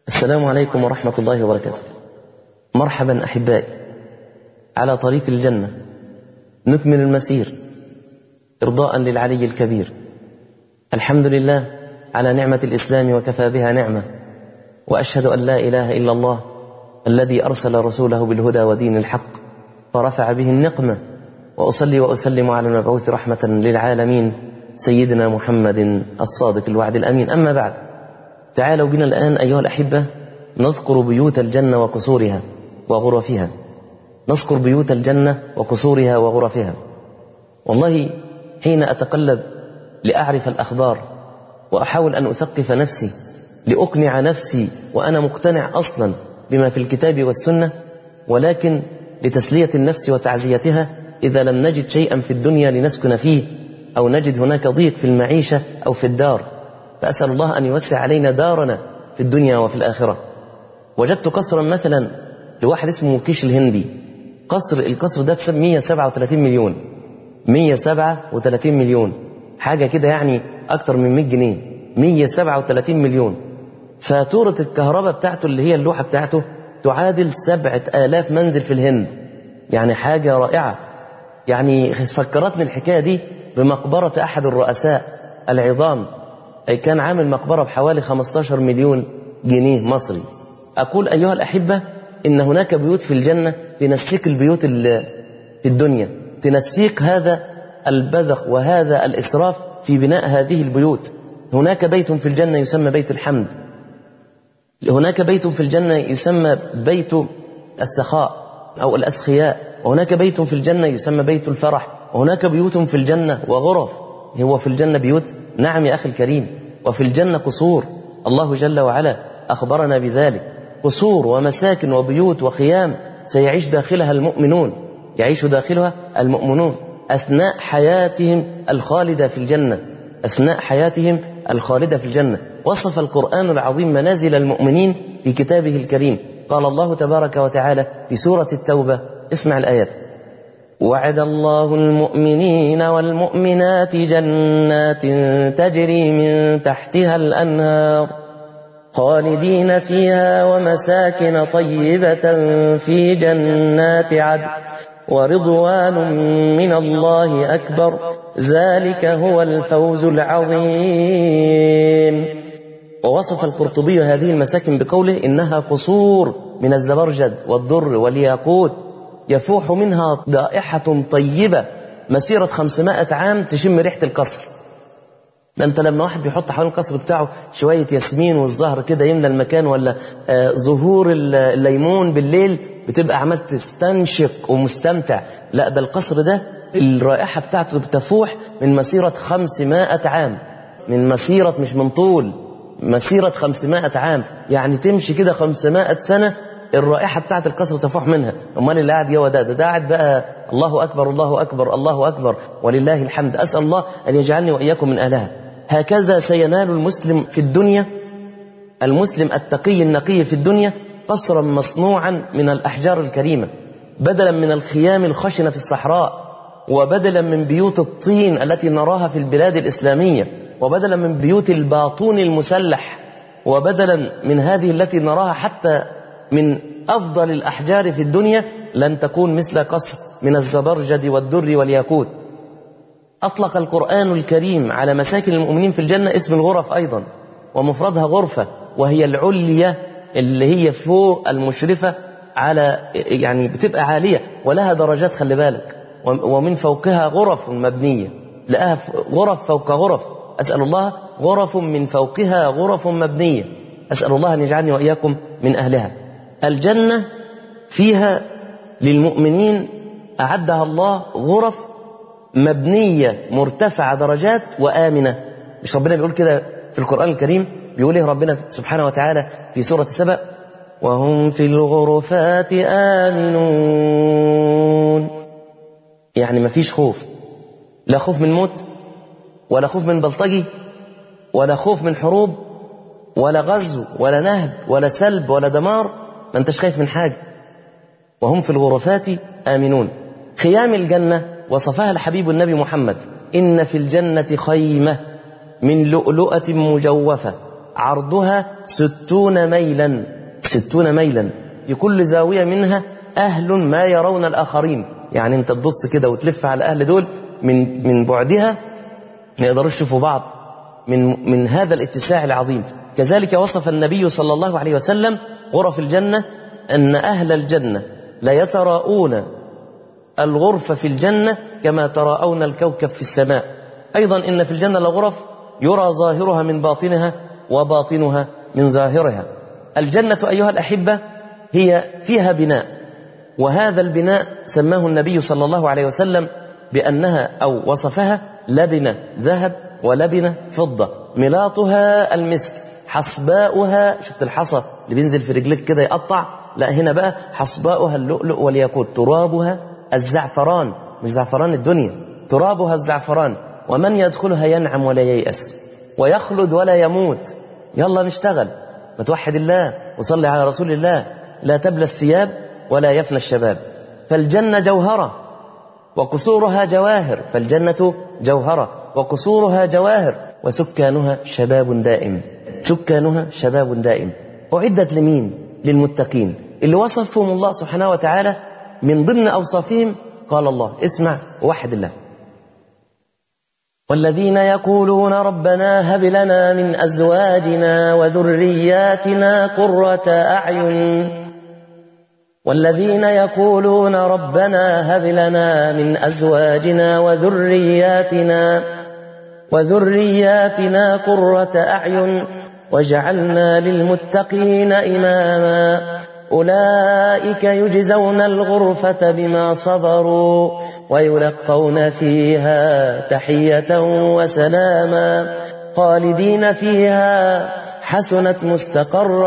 السلام عليكم ورحمة الله وبركاته مرحبا أحبائي على طريق الجنة نكمل المسير إرضاء للعلي الكبير الحمد لله على نعمة الإسلام وكفى بها نعمة وأشهد أن لا إله إلا الله الذي أرسل رسوله بالهدى ودين الحق فرفع به النقمة وأصلي وأسلم على المبعوث رحمة للعالمين سيدنا محمد الصادق الوعد الأمين أما بعد تعالوا بنا الآن أيها الأحبة نذكر بيوت الجنة وقصورها وغرفها نذكر بيوت الجنة وقصورها وغرفها والله حين أتقلب لأعرف الأخبار وأحاول أن أثقف نفسي لأقنع نفسي وأنا مقتنع أصلا بما في الكتاب والسنة ولكن لتسلية النفس وتعزيتها إذا لم نجد شيئا في الدنيا لنسكن فيه أو نجد هناك ضيق في المعيشة أو في الدار فأسأل الله أن يوسع علينا دارنا في الدنيا وفي الآخرة وجدت قصرا مثلا لواحد اسمه كيش الهندي قصر القصر ده بسبب 137 مليون 137 مليون حاجة كده يعني أكتر من 100 جنيه 137 مليون فاتورة الكهرباء بتاعته اللي هي اللوحة بتاعته تعادل سبعة آلاف منزل في الهند يعني حاجة رائعة يعني فكرتني الحكاية دي بمقبرة أحد الرؤساء العظام أي كان عامل مقبرة بحوالي 15 مليون جنيه مصري أقول أيها الأحبة إن هناك بيوت في الجنة تنسيك البيوت في الدنيا تنسيك هذا البذخ وهذا الإسراف في بناء هذه البيوت هناك بيت في الجنة يسمى بيت الحمد هناك بيت في الجنة يسمى بيت السخاء أو الأسخياء وهناك بيت في الجنة يسمى بيت الفرح وهناك بيوت في الجنة وغرف هو في الجنة بيوت نعم يا أخي الكريم وفي الجنة قصور الله جل وعلا أخبرنا بذلك قصور ومساكن وبيوت وخيام سيعيش داخلها المؤمنون يعيش داخلها المؤمنون أثناء حياتهم الخالدة في الجنة أثناء حياتهم الخالدة في الجنة وصف القرآن العظيم منازل المؤمنين في كتابه الكريم قال الله تبارك وتعالى في سورة التوبة اسمع الآيات وعد الله المؤمنين والمؤمنات جنات تجري من تحتها الأنهار خالدين فيها ومساكن طيبة في جنات عدن ورضوان من الله أكبر ذلك هو الفوز العظيم ووصف القرطبي هذه المساكن بقوله إنها قصور من الزبرجد والدر والياقوت يفوح منها رائحة طيبة مسيرة 500 عام تشم ريحة القصر ده انت لما واحد بيحط حوالين القصر بتاعه شوية ياسمين والزهر كده يملى المكان ولا آه زهور الليمون بالليل بتبقى عمال تستنشق ومستمتع لا ده القصر ده الرائحة بتاعته بتفوح من مسيرة 500 عام من مسيرة مش من طول مسيرة 500 عام يعني تمشي كده 500 سنة الرائحة بتاعت القصر تفوح منها امال اللي قاعد جوه ده ده قاعد بقى الله أكبر الله أكبر الله أكبر ولله الحمد أسأل الله أن يجعلني وإياكم من أهلها هكذا سينال المسلم في الدنيا المسلم التقي النقي في الدنيا قصرا مصنوعا من الأحجار الكريمة بدلا من الخيام الخشنة في الصحراء وبدلا من بيوت الطين التي نراها في البلاد الإسلامية وبدلا من بيوت الباطون المسلح وبدلا من هذه التي نراها حتى من أفضل الأحجار في الدنيا لن تكون مثل قصر من الزبرجد والدر والياقوت أطلق القرآن الكريم على مساكن المؤمنين في الجنة اسم الغرف أيضا ومفردها غرفة وهي العلية اللي هي فوق المشرفة على يعني بتبقى عالية ولها درجات خلي بالك ومن فوقها غرف مبنية لقاها غرف فوق غرف أسأل الله غرف من فوقها غرف مبنية أسأل الله أن يجعلني وإياكم من أهلها الجنة فيها للمؤمنين أعدها الله غرف مبنية مرتفعة درجات وآمنة مش ربنا بيقول كده في القرآن الكريم بيقول ايه ربنا سبحانه وتعالى في سورة سبأ وهم في الغرفات آمنون يعني ما فيش خوف لا خوف من موت ولا خوف من بلطجي ولا خوف من حروب ولا غزو ولا نهب ولا سلب ولا دمار ما انتش خايف من حاجة وهم في الغرفات آمنون خيام الجنة وصفها الحبيب النبي محمد إن في الجنة خيمة من لؤلؤة مجوفة عرضها ستون ميلا ستون ميلا في كل زاوية منها أهل ما يرون الآخرين يعني أنت تبص كده وتلف على الأهل دول من من بعدها ما يقدروش يشوفوا بعض من من هذا الاتساع العظيم كذلك وصف النبي صلى الله عليه وسلم غرف الجنة أن أهل الجنة لا يتراءون الغرفة في الجنة كما تراءون الكوكب في السماء أيضا إن في الجنة لغرف يرى ظاهرها من باطنها وباطنها من ظاهرها الجنة أيها الأحبة هي فيها بناء وهذا البناء سماه النبي صلى الله عليه وسلم بأنها أو وصفها لبنة ذهب ولبنة فضة ملاطها المسك حصباؤها شفت الحصى اللي بينزل في رجلك كده يقطع لا هنا بقى حصباؤها اللؤلؤ والياقوت ترابها الزعفران مش زعفران الدنيا ترابها الزعفران ومن يدخلها ينعم ولا ييأس ويخلد ولا يموت يلا نشتغل وتوحد الله وصلي على رسول الله لا تبلى الثياب ولا يفنى الشباب فالجنة جوهرة وقصورها جواهر فالجنة جوهرة وقصورها جواهر وسكانها شباب دائم سكانها شباب دائم أعدت لمين للمتقين اللي وصفهم الله سبحانه وتعالى من ضمن أوصافهم قال الله اسمع وحد الله والذين يقولون ربنا هب لنا من أزواجنا وذرياتنا قرة أعين والذين يقولون ربنا هب لنا من أزواجنا وذرياتنا وذرياتنا قرة أعين وجعلنا للمتقين إماما أولئك يجزون الغرفة بما صبروا ويلقون فيها تحية وسلاما خالدين فيها حسنت مستقرا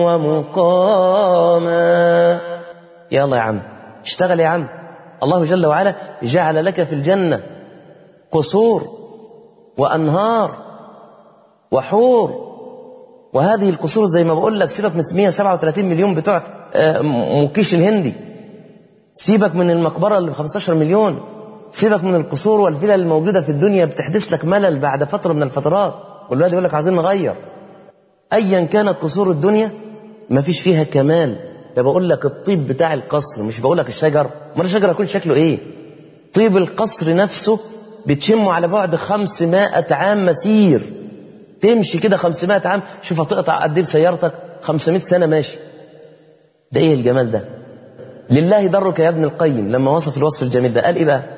ومقاما يلا يا عم اشتغل يا عم الله جل وعلا جعل لك في الجنة قصور وأنهار وحور وهذه القصور زي ما بقول لك سيبك من 137 مليون بتوع مكيش الهندي سيبك من المقبرة اللي ب 15 مليون سيبك من القصور والفلل الموجودة في الدنيا بتحدث لك ملل بعد فترة من الفترات والواد يقول لك عايزين نغير أيا كانت قصور الدنيا ما فيش فيها كمال ده بقول لك الطيب بتاع القصر مش بقول لك الشجر ما الشجر يكون شكله ايه طيب القصر نفسه بتشمه على بعد 500 عام مسير تمشي كده 500 عام شوف هتقطع قد ايه بسيارتك 500 سنه ماشي ده ايه الجمال ده لله درك يا ابن القيم لما وصف الوصف الجميل ده قال ايه بقى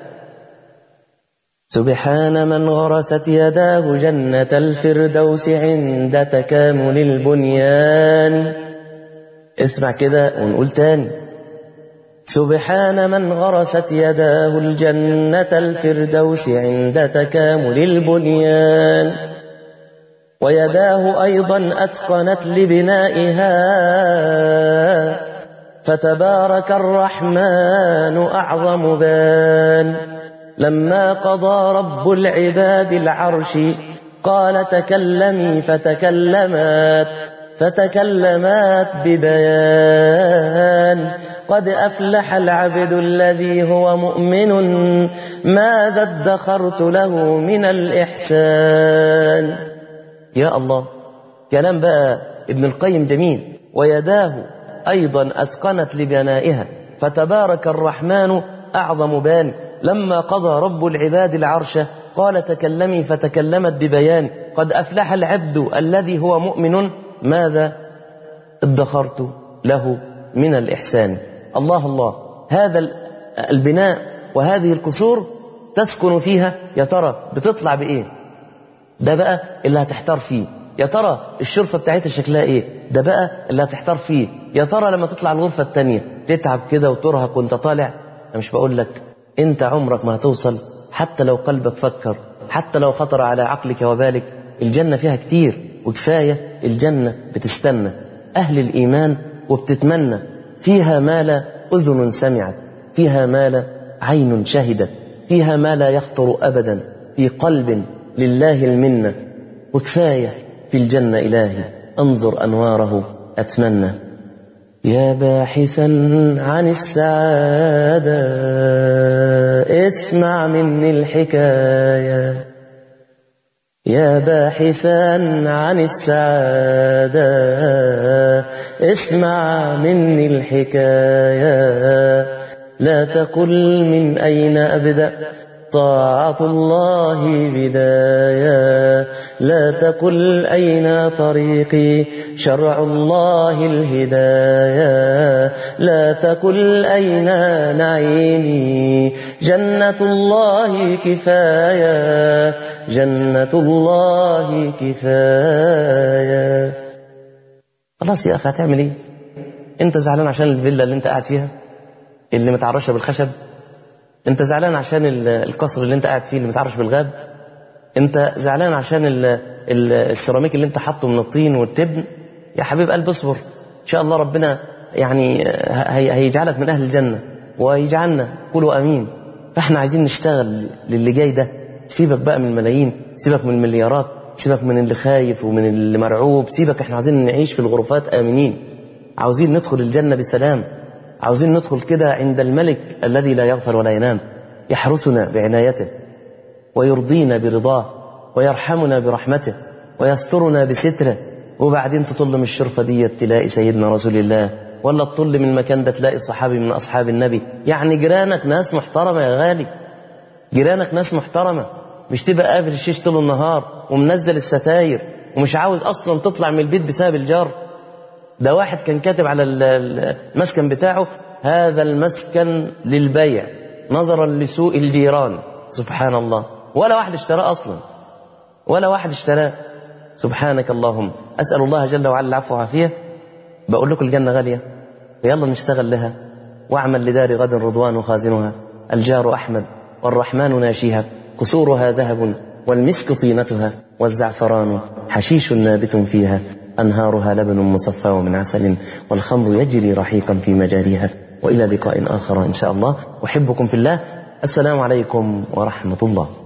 سبحان من غرست يداه جنة الفردوس عند تكامل البنيان اسمع كده ونقول تاني سبحان من غرست يداه الجنة الفردوس عند تكامل البنيان ويداه أيضا أتقنت لبنائها فتبارك الرحمن أعظم بان لما قضى رب العباد العرش قال تكلمي فتكلمت فتكلمت ببيان قد أفلح العبد الذي هو مؤمن ماذا ادخرت له من الإحسان يا الله كلام بقى ابن القيم جميل ويداه أيضا أتقنت لبنائها فتبارك الرحمن أعظم بان لما قضى رب العباد العرش قال تكلمي فتكلمت ببيان قد أفلح العبد الذي هو مؤمن ماذا ادخرت له من الإحسان الله الله هذا البناء وهذه القصور تسكن فيها يا ترى بتطلع بإيه ده بقى اللي هتحتار فيه يا ترى الشرفة بتاعتها شكلها ايه ده بقى اللي هتحتار فيه يا ترى لما تطلع الغرفة التانية تتعب كده وترهق وانت طالع انا مش بقول لك انت عمرك ما هتوصل حتى لو قلبك فكر حتى لو خطر على عقلك وبالك الجنة فيها كتير وكفاية الجنة بتستنى أهل الإيمان وبتتمنى فيها ما لا أذن سمعت فيها ما لا عين شهدت فيها ما لا يخطر أبدا في قلب لله المنة وكفاية في الجنة إلهي أنظر أنواره أتمنى يا باحثا عن السعادة اسمع مني الحكاية يا باحثا عن السعادة اسمع مني الحكاية لا تقل من أين أبدأ طاعة الله بداية لا تقل أين طريقي شرع الله الهداية لا تقل أين نعيمي جنة الله كفاية جنة الله كفاية خلاص يا أخي هتعمل إيه أنت زعلان عشان الفيلا اللي أنت قاعد فيها اللي متعرشة بالخشب انت زعلان عشان القصر اللي انت قاعد فيه اللي متعرش بالغاب انت زعلان عشان السيراميك اللي انت حاطه من الطين والتبن يا حبيب قلب اصبر ان شاء الله ربنا يعني هيجعلك من اهل الجنه ويجعلنا قولوا امين فاحنا عايزين نشتغل للي جاي ده سيبك بقى من الملايين سيبك من المليارات سيبك من اللي خايف ومن اللي مرعوب سيبك احنا عايزين نعيش في الغرفات امنين عاوزين ندخل الجنه بسلام عاوزين ندخل كده عند الملك الذي لا يغفل ولا ينام يحرسنا بعنايته ويرضينا برضاه ويرحمنا برحمته ويسترنا بستره وبعدين تطل من الشرفة دي تلاقي سيدنا رسول الله ولا تطل من المكان ده تلاقي صحابي من أصحاب النبي يعني جيرانك ناس محترمة يا غالي جيرانك ناس محترمة مش تبقى قافل الشيش طول النهار ومنزل الستاير ومش عاوز أصلا تطلع من البيت بسبب الجار ده واحد كان كاتب على المسكن بتاعه هذا المسكن للبيع نظرا لسوء الجيران سبحان الله ولا واحد اشتراه أصلا ولا واحد اشتراه سبحانك اللهم أسأل الله جل وعلا العفو والعافية بقول لكم الجنة غالية يلا نشتغل لها واعمل لدار غد رضوان خازنها الجار أحمد والرحمن ناشيها قصورها ذهب والمسك طينتها والزعفران حشيش نابت فيها أنهارها لبن مصفى ومن عسل والخمر يجري رحيقا في مجاريها وإلى لقاء آخر إن شاء الله أحبكم في الله السلام عليكم ورحمة الله